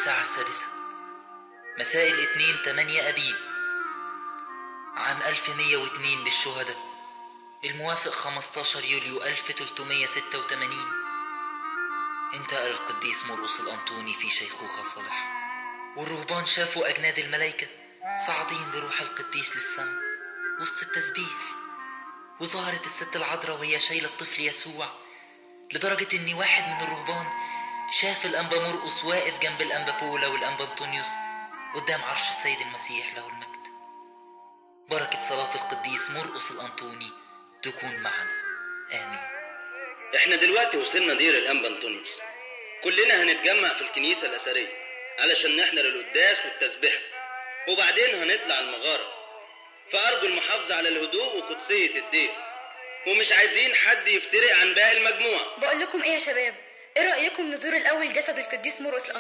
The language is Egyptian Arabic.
الساعة السادسة مساء الاثنين 8 أبيب عام 1102 للشهداء الموافق 15 يوليو 1386 انتقل القديس مرقس الأنطوني في شيخوخة صالح والرهبان شافوا أجناد الملائكة صاعدين بروح القديس للسماء وسط التسبيح وظهرت الست العذراء وهي شايلة الطفل يسوع لدرجة إن واحد من الرهبان شاف الأنبا مرقس واقف جنب الأنبا بولا والأنبا أنطونيوس قدام عرش السيد المسيح له المجد بركة صلاة القديس مرقس الأنطوني تكون معنا آمين احنا دلوقتي وصلنا دير الانبا انطونيوس كلنا هنتجمع في الكنيسة الأثرية علشان نحضر القداس والتسبيح وبعدين هنطلع المغارة فأرجو المحافظة على الهدوء وقدسية الدير ومش عايزين حد يفترق عن باقي المجموعة بقول لكم ايه يا شباب ايه رأيكم نزور الاول جسد القديس مرقس